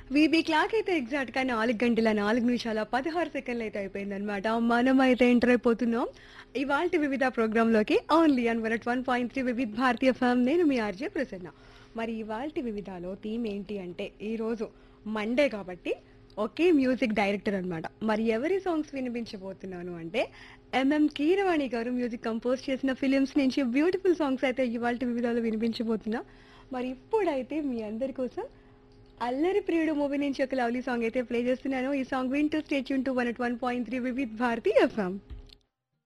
VB clock అయితే exact గా నాలుగు గంటల నాలుగు నిమిషాల పదహారు సెకండ్లు అయితే అయిపోయింది అనమాట మనం అయితే ఎంటర్ అయిపోతున్నాం ఇవాళ వివిధ ప్రోగ్రామ్ లోకి only on one one point three Vividh Bharati form నేను మీ ఆర్జే ప్రసన్న మరి ఇవాళ వివిధాలో థీమ్ ఏంటి అంటే ఈ రోజు మండే కాబట్టి ఒకే మ్యూజిక్ డైరెక్టర్ అన్నమాట మరి ఎవరి సాంగ్స్ వినిపించబోతున్నాను అంటే ఎంఎం కీరవాణి గారు మ్యూజిక్ కంపోజ్ చేసిన ఫిలిమ్స్ నుంచి బ్యూటిఫుల్ సాంగ్స్ అయితే ఇవాళ వివిధాలో వినిపించబోతున్నా మరి ఇప్పుడైతే మీ అందరి కోసం అల్లరి ప్రియుడు మూవీ నుంచి ఒక లవ్లీ సాంగ్ అయితే ప్లే చేస్తున్నాను ఈ సాంగ్ వింటూ stay tuned to one one point three Vividh Bharati FM